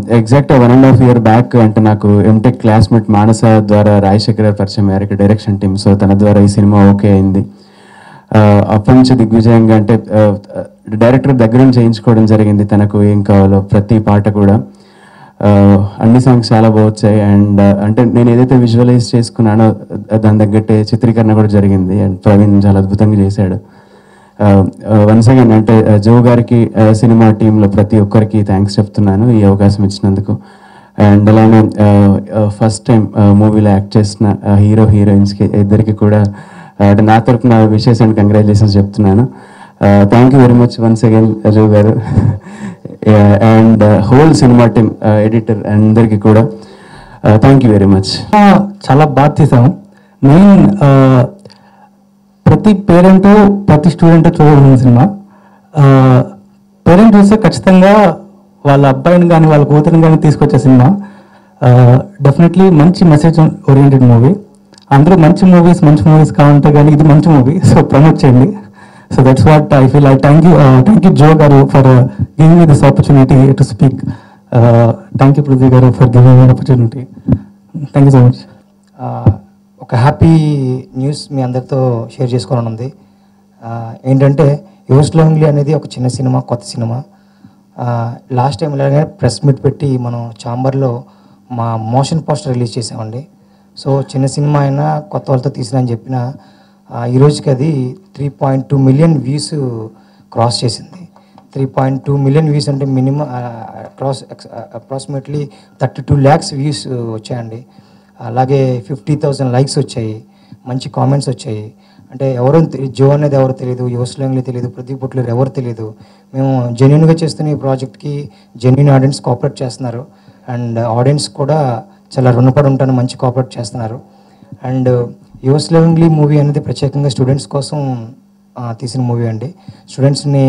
Exact one and half year back అంటే నాకు MTech classmate మానస ద్వారా రాజశేఖర్ గారు పరిచయం అయ్యారు డైరెక్షన్ టీమ్ సో తన ద్వారా ఈ సినిమా ఓకే అయింది ఆ, అప్పటి నుంచి దిగ్విజయంగా అంటే డైరెక్టర్ దగ్గర నుంచి చేయించుకోవడం జరిగింది తనకు ఏం కావాలో ప్రతి పాట కూడా ఆ, అన్ని సాంగ్స్ చాలా బాగా వచ్చాయి అండ్ అంటే నేను ఏదైతే విజువలైజ్ చేసుకున్నానో ఆ, దాని తగ్గట్టే చిత్రీకరణ కూడా జరిగింది అండ్ ప్రవీణ్ చాలా అద్భుతంగా చేశాడు వన్స్ అగైన్ అంటే ఆ, జో గారికి ఆ, సినిమా టీంలో ప్రతి ఒక్కరికి థ్యాంక్స్ చెప్తున్నాను ఈ అవకాశం ఇచ్చినందుకు అండ్ అలానే ఫస్ట్ టైం మూవీలో యాక్ట్ చేసిన హీరో హీరోయిన్స్కి ఇద్దరికి కూడా ఆ, అంటే నా తరపున విషెస్ అండ్ కంగ్రాచులేషన్స్ చెప్తున్నాను thank you very much once again జో గారు and whole cinema team editor అందరికీ కూడా థ్యాంక్ యూ వెరీ మచ్ చాలా బాగా తీసాము మెయిన్ ప్రతి పేరెంట్ ప్రతి స్టూడెంట్ చూడాల్సిన సినిమా పేరెంట్ చూస్తే ఖచ్చితంగా వాళ్ళ అబ్బాయిని కానీ వాళ్ళ కూతురిని కానీ తీసుకొచ్చే సినిమా డెఫినెట్లీ మంచి మెసేజ్ ఓరియంటెడ్ మూవీ అందరూ మంచి మూవీస్ మంచి మూవీస్ కావాలంటే కానీ ఇది మంచి మూవీ సో ప్రమోట్ చేయండి so that's what I feel I thank you thank you Joe గారు for giving me this opportunity to speak thank you Prithvi గారు for giving me opportunity thank you so much ఆ, ఒక happy news మీ అందరితో share చేసుకోవాలని ఉంది ఆ, ఏంటంటే yours lonely అనేది ఒక చిన్న సినిమా కొత్త సినిమా లాస్ట్ టైం ఇలాగే ప్రెస్ మీట్ పెట్టి మనం చాంబర్లో మా మోషన్ పోస్టర్ రిలీజ్ చేసామండి సో చిన్న సినిమా అయినా కొత్త వాళ్ళతో తీసిన అని చెప్పిన ఆ, ఈ రోజుకి అది three point two million views cross చేసింది three point two million views అంటే minimum cross approximately thirty two lakhs views వచ్చాయండి అలాగే ఫిఫ్టీ థౌజండ్ లైక్స్ వచ్చాయి మంచి కామెంట్స్ వచ్చాయి అంటే ఎవరో తె- జో అనేది ఎవరు తెలియదు యువస్లంగ్లీ తెలియదు ప్రదీప్ పుట్లర్ ఎవరు తెలియదు మేము జెన్యున్గా చేస్తున్న ఈ ప్రాజెక్ట్కి జెన్యున్ ఆడియన్స్ కోఆపరేట్ చేస్తున్నారు అండ్ ఆడియన్స్ కూడా చాలా రుణపడి ఉంటాను మంచి కోఆపరేట్ చేస్తున్నారు అండ్ యువస్ లెవెన్లీ మూవీ అనేది ప్రత్యేకంగా స్టూడెంట్స్ కోసం ఆ, తీసిన మూవీ అండి స్టూడెంట్స్ని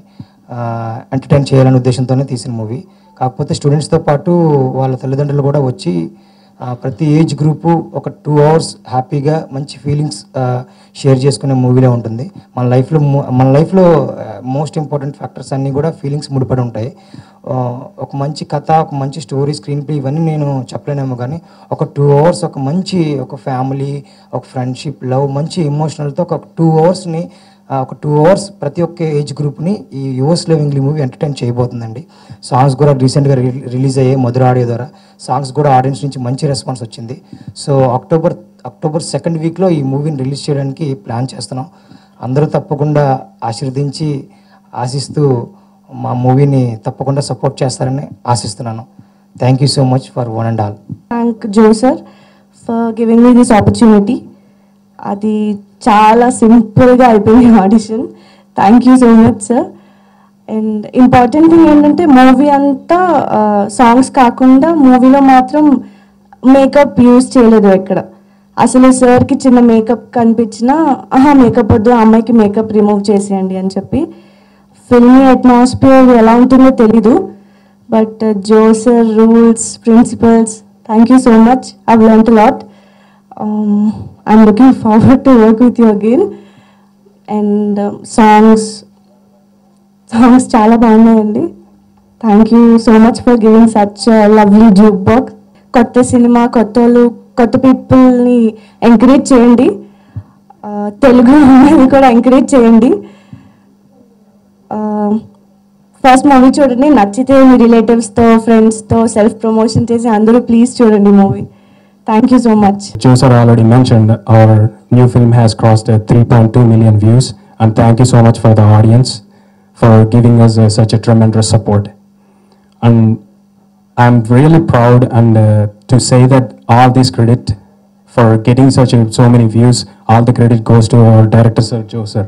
ఎంటర్టైన్ చేయాలనే ఉద్దేశంతోనే తీసిన మూవీ కాకపోతే స్టూడెంట్స్తో పాటు వాళ్ళ తల్లిదండ్రులు కూడా వచ్చి ఆ, ప్రతి ఏజ్ గ్రూపు ఒక టూ అవర్స్ హ్యాపీగా మంచి ఫీలింగ్స్ షేర్ చేసుకునే మూవీలో ఉంటుంది మన లైఫ్లో మన లైఫ్లో మోస్ట్ ఇంపార్టెంట్ ఫ్యాక్టర్స్ అన్నీ కూడా ఫీలింగ్స్ ముడిపడి ఉంటాయి ఆ, ఒక మంచి కథ ఒక మంచి స్టోరీ స్క్రీన్ ప్లే ఇవన్నీ నేను చెప్పలేనేమో కానీ ఒక టూ అవర్స్ ఒక మంచి ఒక ఫ్యామిలీ ఒక ఫ్రెండ్షిప్ లవ్ మంచి ఎమోషనల్తో ఒక టూ అవర్స్ని ఒక టూ అవర్స్ ప్రతి ఒక్క ఏజ్ గ్రూప్ని ఈ యువర్స్ లివింగ్లీ మూవీ ఎంటర్టైన్ చేయబోతుందండి సాంగ్స్ కూడా రీసెంట్గా రిలీజ్ అయ్యాయి మధుర ఆడియో ద్వారా సాంగ్స్ కూడా ఆడియన్స్ నుంచి మంచి రెస్పాన్స్ వచ్చింది సో అక్టోబర్ అక్టోబర్ సెకండ్ వీక్లో ఈ మూవీని రిలీజ్ చేయడానికి ప్లాన్ చేస్తున్నాం అందరూ తప్పకుండా ఆశీర్వదించి ఆశిస్తూ మా మూవీని తప్పకుండా సపోర్ట్ చేస్తారని ఆశిస్తున్నాను thank you so much for one and all thank Joe sir for giving me this opportunity. అది చాలా సింపుల్గా అయిపోయింది audition thank you so much sir and important thing ఏంటంటే మూవీ అంతా సాంగ్స్ కాకుండా మూవీలో మాత్రం మేకప్ యూజ్ చేయలేదు ఎక్కడ అసలు సార్కి చిన్న మేకప్ కనిపించినా ఆహా మేకప్ వద్దు ఆ అమ్మాయికి మేకప్ రిమూవ్ చేసేయండి అని చెప్పి ఫిల్మీ అట్మాస్ఫియర్ ఎలా ఉంటుందో తెలీదు but Joe sir rules principles thank you so much I learn lot I'm looking forward to work with you again and songs songs చాలా బాగున్నాయండి thank you so much for giving such lovely jukebox కొత్త cinema కొత్త వాళ్ళు కొత్త పీపుల్ని encourage చేయండి Uh, Telugu అమ్మాయిని కూడా ఎంకరేజ్ చేయండి ఫస్ట్ మూవీ చూడండి నచ్చితే మీ రిలేటివ్స్తో ఫ్రెండ్స్తో సెల్ఫ్ ప్రమోషన్ చేసి అందరూ ప్లీజ్ చూడండి movie thank you so much Joe sir already mentioned our new film has crossed uh, 3.2 million views, and thank you so much for the audience for giving us uh, such a tremendous support. And I'm really proud and uh, to say that all this credit for getting such a, so many views, all the credit goes to our director sir Joe sir.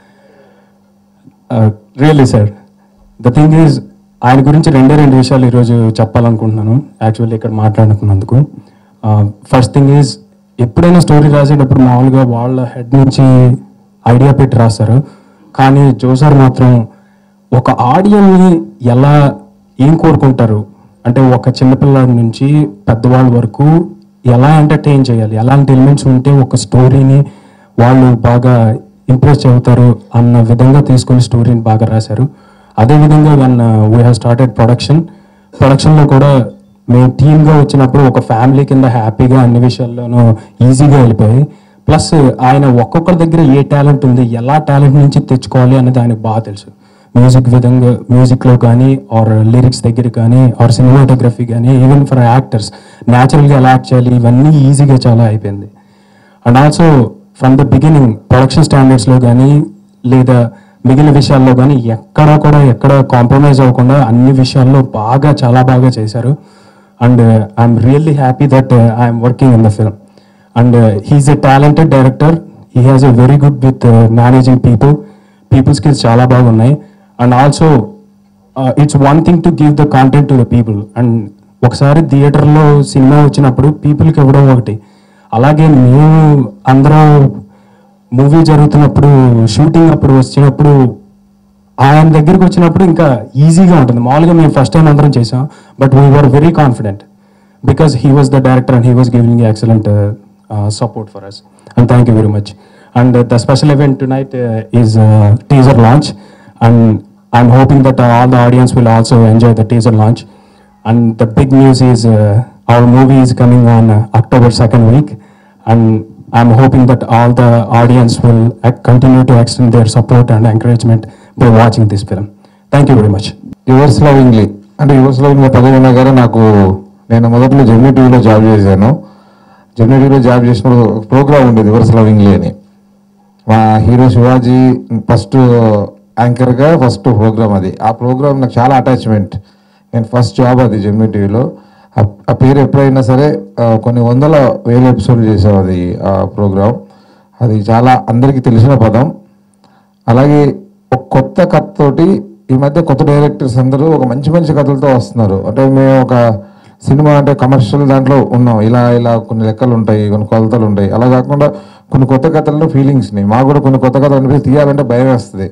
Uh, really sir, the thing is ఆయన గురించి రెండే రెండు విషయాలు ఈరోజు చెప్పాలనుకుంటున్నాను actually ఇక్కడ మాట్లాడుకున్నందుకు first thing is ఎప్పుడైనా స్టోరీ రాసేటప్పుడు మామూలుగా వాళ్ళ హెడ్ నుంచి ఐడియా పెట్టి రాస్తారు కానీ జోసార్ మాత్రం ఒక ఆడియన్ని ఎలా ఏం కోరుకుంటారు అంటే ఒక చిన్నపిల్లాడి నుంచి పెద్దవాళ్ళ వరకు ఎలా ఎంటర్టైన్ చేయాలి ఎలాంటి ఎలిమెంట్స్ ఉంటే ఒక స్టోరీని వాళ్ళు బాగా ఇంప్రెస్ అవుతారు అన్న విధంగా తీసుకొని స్టోరీని బాగా రాశారు అదేవిధంగా one we have started production ప్రొడక్షన్లో కూడా మేము టీమ్గా వచ్చినప్పుడు ఒక ఫ్యామిలీ కింద హ్యాపీగా అన్ని విషయాల్లోనూ ఈజీగా వెళ్ళిపోయి ప్లస్ ఆయన ఒక్కొక్కరి దగ్గర ఏ టాలెంట్ ఉంది ఎలా టాలెంట్ నుంచి తెచ్చుకోవాలి అనేది ఆయనకు బాగా తెలుసు మ్యూజిక్ విధంగా మ్యూజిక్లో కానీ ఆర్ లిరిక్స్ దగ్గర కానీ ఆర్ సినిమాటోగ్రఫీ కానీ ఈవెన్ ఫర్ యాక్టర్స్ న్యాచురల్గా ఎలా యాక్ట్ చేయాలి ఇవన్నీ ఈజీగా చాలా అయిపోయింది and also from the beginning production స్టాండర్డ్స్లో కానీ లేదా మిగిలిన విషయాల్లో కానీ ఎక్కడా కూడా ఎక్కడ కాంప్రమైజ్ అవ్వకుండా అన్ని విషయాల్లో బాగా చాలా బాగా చేశారు and I'm really happy that I'm working in the film and he's a talented director he has a very good with managing people people skills చాలా బాగున్నాయి and also it's one thing to give the content to the people and ఒకసారి థియేటర్లో cinema వచ్చినప్పుడు పీపుల్కి ఇవ్వడం ఒకటి అలాగే మేము అందరం మూవీ జరుగుతున్నప్పుడు షూటింగ్ అప్పుడు వచ్చినప్పుడు ఆయన దగ్గరికి వచ్చినప్పుడు ఇంకా ఈజీగా ఉంటుంది మామూలుగా మేము ఫస్ట్ టైం అందరం చేసాం but we were very confident because he was the director and he was giving excellent support for us and thank you very much and the special event tonight is teaser launch and I'm hoping that all the audience will also enjoy the teaser launch and the big news is our movie is coming on October second week and I'm hoping that all the audience will uh, continue to extend their support and encouragement by watching this film. Thank you very much. Yours lovingly అంటే yours lovingly పదవి ఉన్నా కానీ నాకు నేను మొదట్లో Gemini టీవీలో job చేశాను Gemini టీవీలో జాబ్ చేసినప్పుడు ఒక ప్రోగ్రామ్ ఉండేది యువర్స్ లవింగ్లీ అని మా హీరో శివాజీ ఫస్ట్ యాంకర్గా ఫస్ట్ ప్రోగ్రామ్ అది ఆ ప్రోగ్రామ్ నాకు చాలా అటాచ్మెంట్ నేను ఫస్ట్ జాబ్ అది జెమినీ టీవీలో ఆ- ఆ పేరు ఎప్పుడైనా సరే ఆ, కొన్ని వందల వేల ఎపిసోడ్లు చేసాం అది ఆ ప్రోగ్రామ్ అది చాలా అందరికీ తెలిసిన పదం అలాగే ఒక కొత్త కథతోటి ఈ మధ్య కొత్త డైరెక్టర్స్ అందరూ ఒక మంచి మంచి కథలతో వస్తున్నారు అంటే మేము ఒక సినిమా అంటే కమర్షియల్ దాంట్లో ఉన్నాం ఇలా ఇలా కొన్ని లెక్కలు ఉంటాయి కొన్ని కొలతలు ఉంటాయి అలా కాకుండా కొన్ని కొత్త కథల్లో ఫీలింగ్స్ని మాకు కూడా కొన్ని కొత్త కథలు అనిపిస్తే తీయాలంటే భయం వేస్తుంది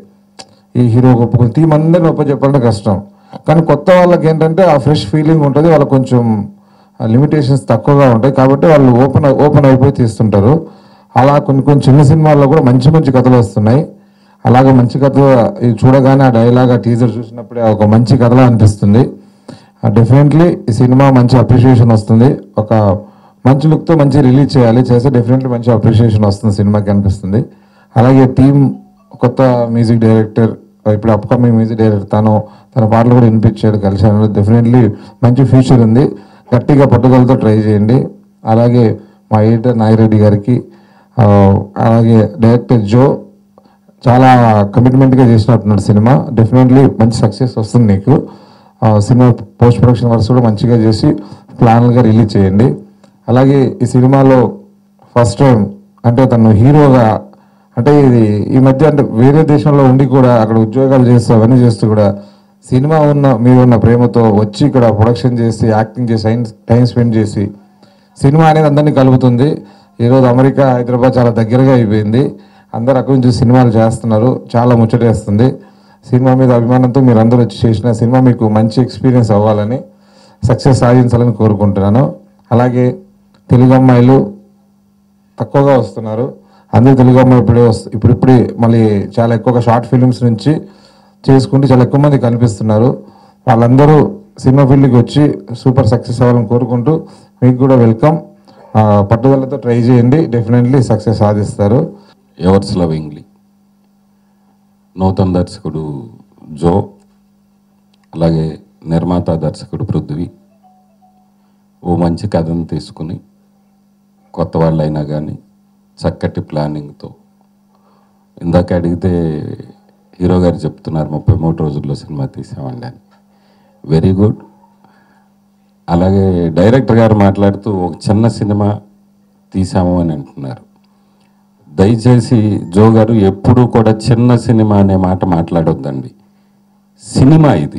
ఈ హీరో ఒప్పుకొని టీం అందరిని ఒప్ప చెప్పాలంటే కష్టం కానీ కొత్త వాళ్ళకి ఏంటంటే ఆ ఫ్రెష్ ఫీలింగ్ ఉంటుంది వాళ్ళకి కొంచెం లిమిటేషన్స్ తక్కువగా ఉంటాయి కాబట్టి వాళ్ళు ఓపెన్ ఓపెన్ అయిపోయి తీస్తుంటారు అలా కొన్ని కొన్ని చిన్న సినిమాల్లో కూడా మంచి మంచి కథలు వస్తున్నాయి అలాగే మంచి కథ ఇది చూడగానే ఆ డైలాగ్ ఆ టీజర్ చూసినప్పుడే ఒక మంచి కథలా అనిపిస్తుంది డెఫినెట్లీ ఈ సినిమా మంచి అప్రిషియేషన్ వస్తుంది ఒక మంచి లుక్తో మంచి రిలీజ్ చేయాలి చేస్తే డెఫినెట్లీ మంచి అప్రిషియేషన్ వస్తుంది సినిమాకి అనిపిస్తుంది అలాగే టీం కొత్త మ్యూజిక్ డైరెక్టర్ ఇప్పుడు అప్కమింగ్ మ్యూజిక్ డైరెక్టర్ తను తన పాటలు కూడా వినిపించాడు కలిశాను డెఫినెట్లీ మంచి ఫ్యూచర్ ఉంది గట్టిగా పట్టుదలతో ట్రై చేయండి అలాగే మా ఎడిటర్ నాగిరెడ్డి గారికి ఆ, అలాగే డైరెక్టర్ జో చాలా కమిట్మెంట్గా చేసినట్టున్నాడు సినిమా డెఫినెట్లీ మంచి సక్సెస్ వస్తుంది నీకు ఆ, సినిమా పోస్ట్ ప్రొడక్షన్ వర్క్స్ కూడా మంచిగా చేసి ప్లాన్లుగా రిలీజ్ చేయండి అలాగే ఈ సినిమాలో ఫస్ట్ టైం అంటే తను హీరోగా అంటే ఇది ఈ మధ్య అంటే వేరే దేశంలో ఉండి కూడా అక్కడ ఉద్యోగాలు చేస్తూ అవన్నీ చేస్తూ కూడా సినిమా ఉన్న మీద ఉన్న ప్రేమతో వచ్చి ఇక్కడ ప్రొడక్షన్ చేసి యాక్టింగ్ చేసి టైం టైం స్పెండ్ చేసి సినిమా అనేది అందరినీ కలుపుతుంది ఈరోజు అమెరికా హైదరాబాద్ చాలా దగ్గరగా అయిపోయింది అందరు అక్కడి నుంచి సినిమాలు చేస్తున్నారు చాలా ముచ్చటేస్తుంది సినిమా మీద అభిమానంతో మీరు అందరూ వచ్చి చేసిన సినిమా మీకు మంచి ఎక్స్పీరియన్స్ అవ్వాలని సక్సెస్ సాధించాలని కోరుకుంటున్నాను అలాగే తెలుగు అమ్మాయిలు తక్కువగా వస్తున్నారు అందరూ తెలుగు అమ్మాయి ఇప్పుడే వస్తు ఇప్పుడిప్పుడే మళ్ళీ చాలా ఎక్కువగా షార్ట్ ఫిలిమ్స్ నుంచి చేసుకుంటూ చాలా ఎక్కువ మంది కనిపిస్తున్నారు వాళ్ళందరూ సినిమా ఫీల్డ్కి వచ్చి సూపర్ సక్సెస్ అవ్వాలని కోరుకుంటూ మీకు కూడా వెల్కమ్ ఆ, పట్టుదలతో ట్రై చేయండి డెఫినెట్లీ సక్సెస్ సాధిస్తారు ఎవర్స్ లవింగ్లీ నూతన దర్శకుడు జో అలాగే నిర్మాత దర్శకుడు పృథ్వీ ఓ మంచి కథను తీసుకుని కొత్త వాళ్ళైనా కానీ చక్కటి ప్లానింగ్తో ఇందాక అడిగితే హీరో గారు చెప్తున్నారు ముప్పై మూడు రోజుల్లో సినిమా తీసామండి అని వెరీ గుడ్ అలాగే డైరెక్టర్ గారు మాట్లాడుతూ ఒక చిన్న సినిమా తీసాము అని అంటున్నారు దయచేసి జో గారు ఎప్పుడూ కూడా చిన్న సినిమా అనే మాట మాట్లాడొద్దండి సినిమా ఇది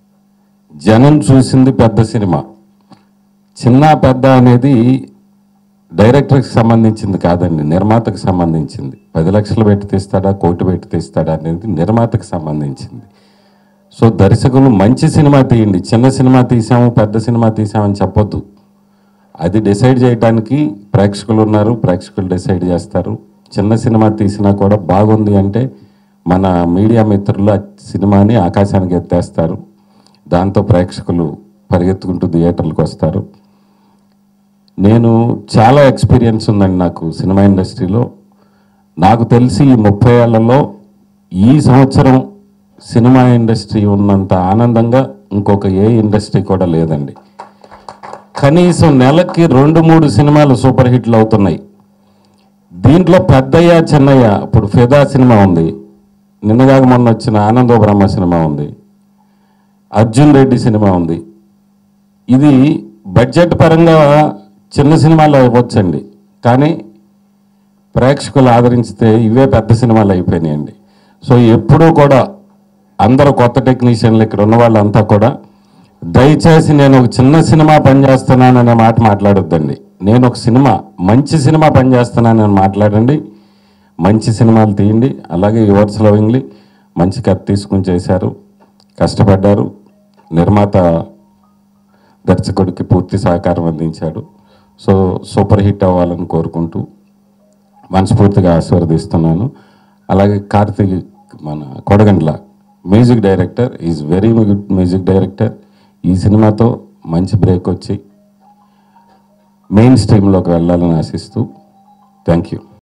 జనం చూసింది పెద్ద సినిమా చిన్న పెద్ద అనేది డైరెక్టర్కి సంబంధించింది కాదండి నిర్మాతకు సంబంధించింది పది లక్షలు పెట్టి తీస్తాడా కోటి పెట్టి తీస్తాడా అనేది నిర్మాతకు సంబంధించింది సో దర్శకులు మంచి సినిమా తీయండి చిన్న సినిమా తీసాము పెద్ద సినిమా తీసామని చెప్పొద్దు అది డిసైడ్ చేయడానికి ప్రేక్షకులు ఉన్నారు ప్రేక్షకులు డిసైడ్ చేస్తారు చిన్న సినిమా తీసినా కూడా బాగుంది అంటే మన మీడియా మిత్రులు ఆ సినిమాని ఆకాశానికి ఎత్తేస్తారు దాంతో ప్రేక్షకులు పరిగెత్తుకుంటూ థియేటర్లకు వస్తారు నేను చాలా ఎక్స్పీరియన్స్ ఉందండి నాకు సినిమా ఇండస్ట్రీలో నాకు తెలిసి ఈ ముప్పై ఏళ్లలో ఈ సంవత్సరం సినిమా ఇండస్ట్రీ ఉన్నంత ఆనందంగా ఇంకొక ఏ ఇండస్ట్రీ కూడా లేదండి కనీసం నెలకి రెండు మూడు సినిమాలు సూపర్ హిట్లు అవుతున్నాయి దీంట్లో పెద్దయ్య చిన్నయ్య ఇప్పుడు ఫిదా సినిమా ఉంది నిన్నగాక మొన్న వచ్చిన ఆనందో బ్రహ్మ సినిమా ఉంది అర్జున్ రెడ్డి సినిమా ఉంది ఇది బడ్జెట్ పరంగా చిన్న సినిమాలు అవ్వచ్చండి కానీ ప్రేక్షకులు ఆదరించితే ఇవే పెద్ద సినిమాలు అయిపోయినాయండి సో ఎప్పుడూ కూడా అందరూ కొత్త టెక్నీషియన్లు ఇక్కడ ఉన్న వాళ్ళంతా కూడా దయచేసి నేను ఒక చిన్న సినిమా పనిచేస్తున్నాననే మాట మాట్లాడొద్దండి నేను ఒక సినిమా మంచి సినిమా పనిచేస్తున్నానని మాట్లాడండి మంచి సినిమాలు తీయండి అలాగే యువర్స్ లవింగ్లీ మంచి కథ తీసుకుని చేశారు కష్టపడ్డారు నిర్మాత దర్శకుడికి పూర్తి సహకారం అందించాడు సో సూపర్ హిట్ అవ్వాలని కోరుకుంటూ మనస్ఫూర్తిగా ఆశీర్వదిస్తున్నాను అలాగే కార్తీక్ మన Kodagandla music director is very good music director ఈ సినిమాతో మంచి బ్రేక్ వచ్చి మెయిన్ స్ట్రీమ్లోకి వెళ్ళాలని ఆశిస్తూ థ్యాంక్ యూ